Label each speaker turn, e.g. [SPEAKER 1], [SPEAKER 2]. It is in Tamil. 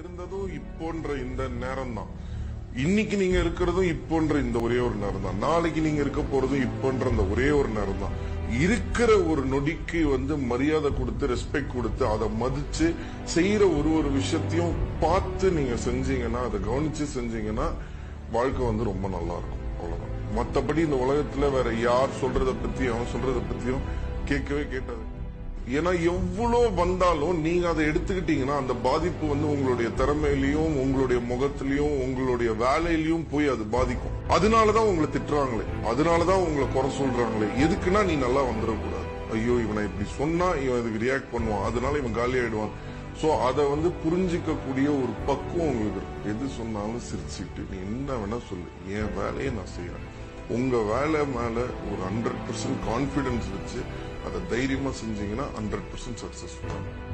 [SPEAKER 1] இருந்ததும் இப்போன்ற இந்த நேரம் தான் இன்னைக்கு நீங்க இருக்கிறதும் இப்போன்ற இந்த ஒரே ஒரு நேரம் தான் நாளைக்கு நீங்க இருக்க போறதும் இப்போன்ற இந்த ஒரே ஒரு நேரம் தான் இருக்கிற ஒரு நொடிக்கு வந்து மரியாதை கொடுத்து ரெஸ்பெக்ட் கொடுத்து அதை மதிச்சு செய்யற ஒரு ஒரு விஷயத்தையும் பார்த்து நீங்க செஞ்சீங்கன்னா அதை கவனிச்சு செஞ்சீங்கன்னா வாழ்க்கை வந்து ரொம்ப நல்லா இருக்கும் அவ்வளவுதான் மத்தபடி இந்த உலகத்துல வேற யார் சொல்றத பத்தியும் அவன் சொல்றத பத்தியும் கேட்கவே கேட்டது ஏன்னா எவ்வளவு வந்தாலும் நீங்க அதை எடுத்துக்கிட்டீங்கன்னா அந்த பாதிப்பு வந்து உங்களுடைய திறமையிலயும் உங்களுடைய முகத்திலயும் உங்களுடைய வேலையிலயும் போய் அது பாதிக்கும் அதனாலதான் உங்களை திட்டுறாங்களே அதனாலதான் உங்களை குறை சொல்றாங்களே எதுக்குன்னா நீ நல்லா வந்துடக்கூடாது ஐயோ இவனை இப்படி சொன்னா இவன் இதுக்கு ரியாக்ட் பண்ணுவான் அதனால இவன் காலி ஆயிடுவான் சோ அதை வந்து புரிஞ்சிக்க கூடிய ஒரு பக்குவம் உங்களுக்கு இருக்கு. எது சொன்னாலும் சிரிச்சுட்டு நீ என்ன வேணா சொல்லு என் வேலையை நான் செய்யறேன் உங்க வேலை மேல ஒரு ஹண்ட்ரட் பர்சன்ட் கான்பிடன்ஸ் வச்சு அதை தைரியமா செஞ்சீங்கன்னா ஹண்ட்ரட் பர்சன்ட் சக்சஸ்ஃபுல்லா